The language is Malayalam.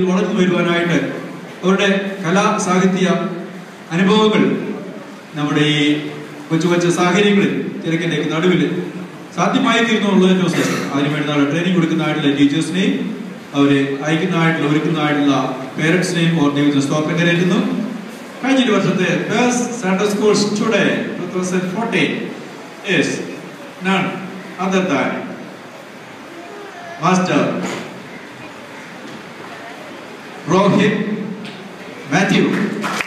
വളർന്നു വരുവാനായിട്ട് അവരുടെ കലാ സാഹിത്യ അനുഭവങ്ങൾ നമ്മുടെ ഈ കൊച്ചു കൊച്ചു സാഹചര്യങ്ങളിൽ തിരക്കിന്റെ നടുവിൽ സാധ്യമായി തീർന്നു എന്നുള്ളതിന്റെ ദിവസം അതിനുവേണ്ടി ട്രെയിനിങ് കൊടുക്കുന്നതായിട്ടുള്ള ടീച്ചേഴ്സിനെയും അവരെ അയക്കുന്നതായിട്ടുള്ള ഒരുക്കുന്നതായിട്ടുള്ള പേരൻസിനെയും ഓർ ദൈവത്തിന് സ്തോത്രം കരയറ്റുന്നു കഴിഞ്ഞ ഒരു വർഷത്തെ best central school student two thousand fourteen is none other than master Rohit Matthew.